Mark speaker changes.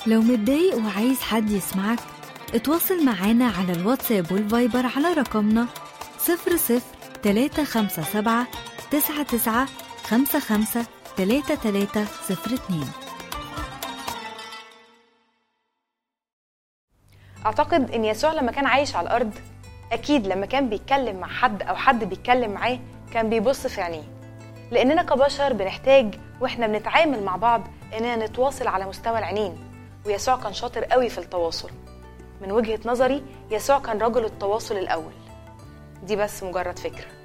Speaker 1: لو متضايق وعايز حد يسمعك اتواصل معانا على الواتساب والفايبر على رقمنا 00 357 99 55 3302
Speaker 2: اعتقد ان يسوع لما كان عايش على الارض اكيد لما كان بيتكلم مع حد او حد بيتكلم معاه كان بيبص في عينيه لاننا كبشر بنحتاج واحنا بنتعامل مع بعض اننا نتواصل على مستوى العينين ويسوع كان شاطر قوي في التواصل من وجهة نظري يسوع كان رجل التواصل الاول دي بس مجرد فكره